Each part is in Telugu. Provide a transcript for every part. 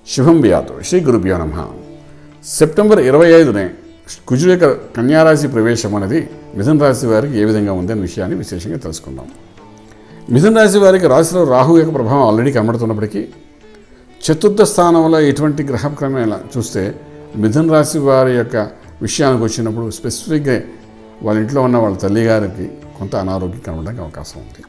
శుభం వ్యాధు శ్రీ గురుభ్యో నమ సెప్టెంబర్ ఇరవై ఐదునే కుజుడు యొక్క కన్యారాశి ప్రవేశం అనేది మిథున రాశి వారికి ఏ విధంగా ఉంది అనే విషయాన్ని విశేషంగా తెలుసుకుందాం మిథున రాశి వారికి రాశిలో రాహు యొక్క ప్రభావం ఆల్రెడీ కనబడుతున్నప్పటికీ చతుర్థ స్థానంలో ఎటువంటి గ్రహక్రమేణ చూస్తే మిథున రాశి వారి యొక్క విషయానికి వచ్చినప్పుడు స్పెసిఫిక్గా వాళ్ళ ఇంట్లో ఉన్న వాళ్ళ తల్లిగారికి కొంత అనారోగ్యం కనబడడానికి అవకాశం ఉంది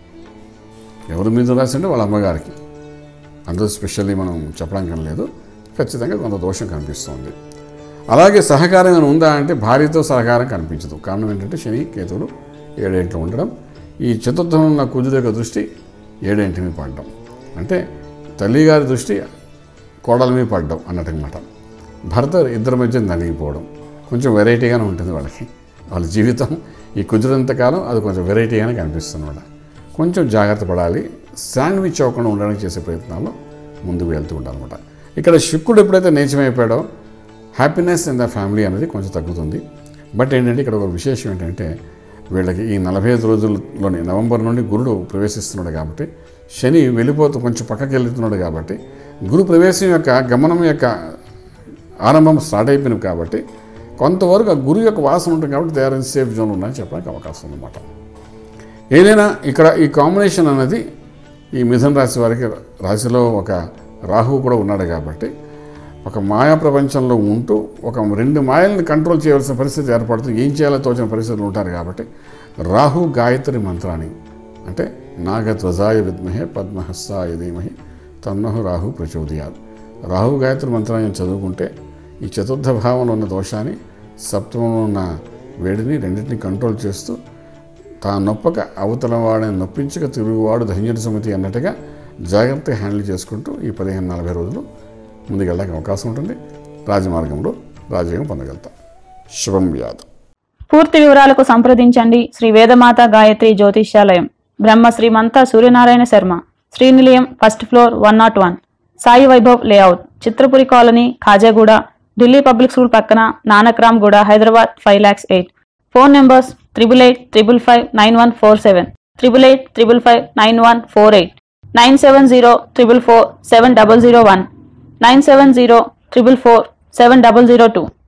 ఎవరు మిథున రాశి అంటే వాళ్ళ అమ్మగారికి అందులో స్పెషల్లీ మనం చెప్పడానికి లేదు ఖచ్చితంగా కొంత దోషం కనిపిస్తుంది అలాగే సహకారం ఏమైనా ఉందా అంటే భార్యతో సహకారం కనిపించదు కారణం ఏంటంటే శని కేతువులు ఏడేంట్లో ఉండడం ఈ చతుర్థం ఉన్న కుజుడు యొక్క దృష్టి ఏడేంటి మీద పడడం అంటే తల్లిగారి దృష్టి కోడల మీద పడడం అన్నట్టనమాట భర్త ఇద్దరి మధ్య నలిగిపోవడం కొంచెం వెరైటీగానే ఉంటుంది వాళ్ళకి వాళ్ళ జీవితం ఈ కుదిరినంతకాలం అది కొంచెం వెరైటీగానే కనిపిస్తుంది అన్నమాట కొంచెం జాగ్రత్త పడాలి శాండ్విచ్ అవ్వకుండా ఉండడానికి చేసే ప్రయత్నాల్లో ముందుకు వెళ్తూ ఉండాలన్నమాట ఇక్కడ శుక్రుడు ఎప్పుడైతే నీచమైపోయాడో హ్యాపీనెస్ ఇన్ ద ఫ్యామిలీ అనేది కొంచెం తగ్గుతుంది బట్ ఏంటంటే ఇక్కడ ఒక విశేషం ఏంటంటే వీళ్ళకి ఈ నలభై ఐదు రోజుల్లోని నవంబర్ నుండి గురుడు ప్రవేశిస్తున్నాడు కాబట్టి శని వెళ్ళిపోతూ కొంచెం పక్కకి వెళ్తున్నాడు కాబట్టి గురు ప్రవేశం యొక్క గమనం యొక్క ఆరంభం స్టార్ట్ అయిపోయింది కాబట్టి కొంతవరకు ఆ గురువు యొక్క వాసన ఉంటుంది కాబట్టి they are in safe zone ఉన్నాయని చెప్పడానికి అవకాశం ఉందన్నమాట ఏదైనా ఇక్కడ ఈ కాంబినేషన్ అనేది ఈ మిథున రాశి వారికి రాశిలో ఒక రాహువు కూడా ఉన్నాడు కాబట్టి ఒక మాయా ప్రపంచంలో ఉంటూ ఒక రెండు మాయల్ని కంట్రోల్ చేయవలసిన పరిస్థితి ఏర్పడుతుంది ఏం చేయాలో తోచిన పరిస్థితులు ఉంటారు కాబట్టి రాహు గాయత్రి మంత్రాన్ని అంటే నాగధ్వజాయ విద్మహే పద్మహస్తాయ ధీమహి తన్నహు రాహు ప్రచోదయాలు రాహు గాయత్రి మంత్రాన్ని చదువుకుంటే ఈ చతుర్థ భావంలో ఉన్న దోషాన్ని సప్తమంలో ఉన్న వేడిని రెండింటిని కంట్రోల్ చేస్తూ తా నొప్పక అవతల వాడిని నొప్పించక తిరుగువాడు ధన్యుడి సమితి అన్నట్టుగా జాగ్రత్తగా హ్యాండిల్ చేసుకుంటూ ఈ పదిహేను నలభై రోజులు ముందుకెళ్ళడానికి అవకాశం ఉంటుంది రాజమార్గంలో రాజయోగం పొందగలుగుతాం శుభం వ్యాధం పూర్తి వివరాలకు సంప్రదించండి శ్రీ వేదమాత గాయత్రి జ్యోతిష్యాలయం బ్రహ్మ శ్రీమంత Suryanarayana Sharma Srinilayam first floor one nought one Sai Vaibhav layout Chitrapuri colony Khajaguda Delhi public school పక్కన Nanakramguda Hyderabad five lakhs eight phone numbers triple eight triple five nine one four seven triple eight triple five nine one four eight nine seven zero triple four seven double zero one nine seven zero triple four seven double zero two